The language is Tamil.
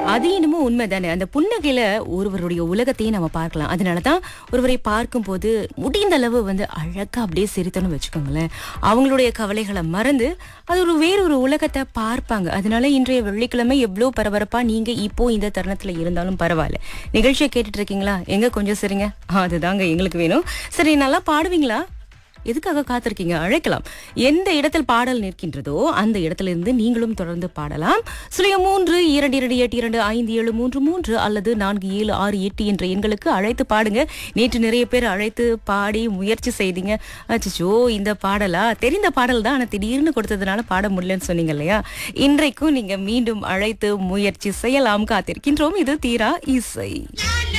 அது என்னமோ உண்மைதானே அந்த புன்னகையில ஒருவருடைய உலகத்தையும் நம்ம பார்க்கலாம் அதனாலதான் ஒருவரை பார்க்கும்போது முடிந்த அளவு வந்து அழகா அப்படியே சிரித்தோன்னு வச்சுக்கோங்களேன் அவங்களுடைய கவலைகளை மறந்து அது ஒரு வேறொரு உலகத்தை பார்ப்பாங்க அதனால இன்றைய வெள்ளிக்கிழமை எவ்வளவு பரபரப்பா நீங்க இப்போ இந்த தருணத்துல இருந்தாலும் பரவாயில்ல நிகழ்ச்சியை கேட்டுட்டு இருக்கீங்களா எங்க கொஞ்சம் சரிங்க அதுதாங்க எங்களுக்கு வேணும் சரி நல்லா பாடுவீங்களா எதுக்காக காத்திருக்கீங்க அழைக்கலாம் எந்த இடத்தில் பாடல் நிற்கின்றதோ அந்த இடத்துல இருந்து நீங்களும் தொடர்ந்து பாடலாம் சுழிய மூன்று இரண்டு இரண்டு எட்டு இரண்டு ஐந்து ஏழு மூன்று மூன்று அல்லது நான்கு ஏழு ஆறு எட்டு என்ற எண்களுக்கு அழைத்து பாடுங்க நேற்று நிறைய பேர் அழைத்து பாடி முயற்சி செய்தீங்க அச்சோ இந்த பாடலா தெரிந்த பாடல் தான் ஆனால் திடீர்னு கொடுத்ததுனால பாட முடியலன்னு சொன்னீங்க இல்லையா இன்றைக்கும் நீங்க மீண்டும் அழைத்து முயற்சி செய்யலாம் காத்திருக்கின்றோம் இது தீரா இசை